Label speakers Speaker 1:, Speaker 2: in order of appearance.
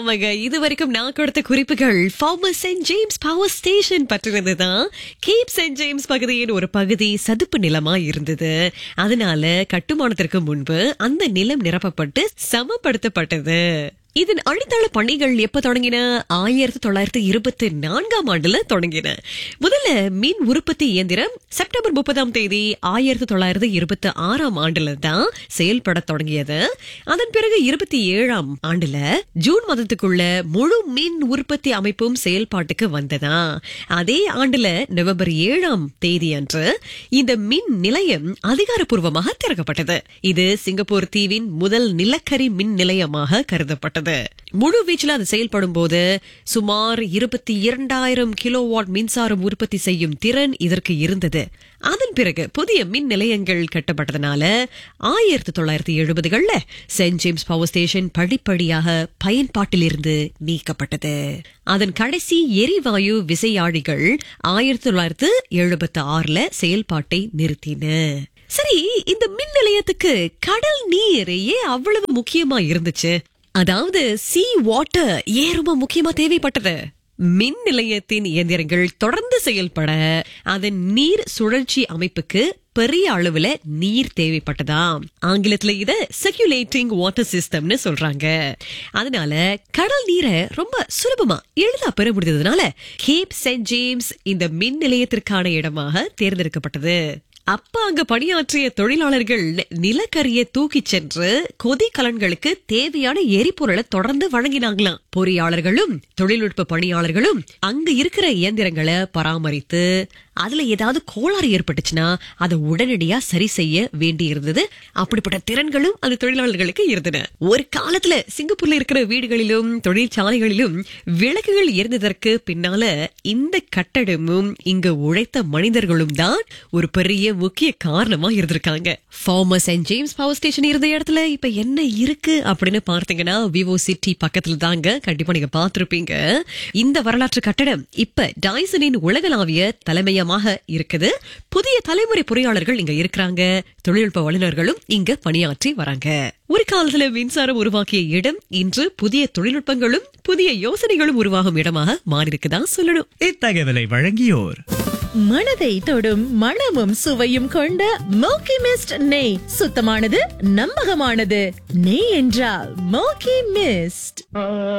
Speaker 1: ஆமாங்க இது வரைக்கும் நான் கொடுத்த குறிப்புகள் former Saint James power station பற்றினது தான் கேப் சென்ட் ஜேம்ஸ் பகுதியின் ஒரு பகுதி சதுப்பு நிலமா இருந்தது அதனால கட்டுமானத்திற்கு முன்பு அந்த நிலம் நிரப்பப்பட்டு சமப்படுத்தப்பட்டது இதன் அடித்தள பணிகள் எப்ப தொடங்கின ஆயிரத்தி தொள்ளாயிரத்தி இருபத்தி நான்காம் ஆண்டுல தொடங்கின முதல்ல மின் உற்பத்தி இயந்திரம் செப்டம்பர் முப்பதாம் தேதி ஆயிரத்தி தொள்ளாயிரத்தி இருபத்தி ஆறாம் ஆண்டுல தான் செயல்பட தொடங்கியது அதன் பிறகு இருபத்தி ஏழாம் ஆண்டுல ஜூன் மாதத்துக்குள்ள முழு மின் உற்பத்தி அமைப்பும் செயல்பாட்டுக்கு வந்ததா அதே ஆண்டுல நவம்பர் ஏழாம் தேதி அன்று இந்த மின் நிலையம் அதிகாரப்பூர்வமாக திறக்கப்பட்டது இது சிங்கப்பூர் தீவின் முதல் நிலக்கரி மின் நிலையமாக கருதப்பட்டது முழு வீச்சில் அது செயல்படும் போது சுமார் இருபத்தி இரண்டாயிரம் கிலோவாட் மின்சாரம் உற்பத்தி செய்யும் திறன் இதற்கு இருந்தது அதன் பிறகு புதிய மின் நிலையங்கள் கட்டப்பட்டதனால ஆயிரத்தி தொள்ளாயிரத்தி எழுபதுகள்ல சென்ட் ஜேம்ஸ் பவர் ஸ்டேஷன் படிப்படியாக பயன்பாட்டிலிருந்து நீக்கப்பட்டது அதன் கடைசி எரிவாயு விசையாழிகள் ஆயிரத்தி தொள்ளாயிரத்து எழுபத்தி ஆறுல செயல்பாட்டை நிறுத்தின சரி இந்த மின் நிலையத்துக்கு கடல் நீர் ஏன் அவ்வளவு முக்கியமா இருந்துச்சு அதாவது சி வாட்டர் ஏன் ரொம்ப முக்கியமா தேவைப்பட்டது மின் நிலையத்தின் இயந்திரங்கள் தொடர்ந்து செயல்பட அதன் நீர் சுழற்சி அமைப்புக்கு பெரிய அளவுல நீர் தேவைப்பட்டதாம் ஆங்கிலத்துல இத சர்க்குலேட்டிங் வாட்டர் சிஸ்டம்னு சொல்றாங்க அதனால கடல் நீரை ரொம்ப சுலபமா எளிதா பெற முடிந்ததுனால கேப் சென்ட் ஜேம்ஸ் இந்த மின் நிலையத்திற்கான இடமாக தேர்ந்தெடுக்கப்பட்டது அப்ப அங்க பணியாற்றிய தொழிலாளர்கள் நிலக்கரியை தூக்கி சென்று கொதிக்கலன்களுக்கு தேவையான எரிபொருளை தொடர்ந்து வழங்கினாங்களாம் பொறியாளர்களும் தொழில்நுட்ப பணியாளர்களும் அங்க இருக்கிற இயந்திரங்களை பராமரித்து அதுல ஏதாவது கோளாறு ஏற்பட்டுச்சுன்னா அதை உடனடியா சரி செய்ய வேண்டி இருந்தது அப்படிப்பட்ட திறன்களும் அந்த தொழிலாளர்களுக்கு இருந்தன ஒரு காலத்துல சிங்கப்பூர்ல இருக்கிற வீடுகளிலும் தொழிற்சாலைகளிலும் விளக்குகள் இருந்ததற்கு பின்னால இந்த கட்டடமும் இங்கு உழைத்த மனிதர்களும் தான் ஒரு பெரிய முக்கிய காரணமா இருந்திருக்காங்க former Saint James power station இருந்த இடத்துல இப்ப என்ன இருக்கு அப்படின்னு பார்த்தீங்கன்னா விவோ சிட்டி பக்கத்துல தாங்க கண்டிப்பா நீங்க பார்த்திருப்பீங்க இந்த வரலாற்று கட்டடம் இப்ப டைசனின் உலகளாவிய தலைமையமாக இருக்குது புதிய தலைமுறை பொறியாளர்கள் இங்க இருக்கிறாங்க தொழில்நுட்ப வல்லுநர்களும் இங்க பணியாற்றி வராங்க ஒரு காலத்துல மின்சாரம் உருவாக்கிய இடம் இன்று புதிய தொழில்நுட்பங்களும் புதிய யோசனைகளும் உருவாகும் இடமாக மாறியிருக்குதான் சொல்லணும்
Speaker 2: இத்தகவலை வழங்கியோர்
Speaker 3: மனதை தொடும் மணமும் சுவையும் கொண்ட மோக்கி மிஸ்ட் நெய் சுத்தமானது நம்பகமானது நெய் என்றால் மோக்கி மிஸ்ட்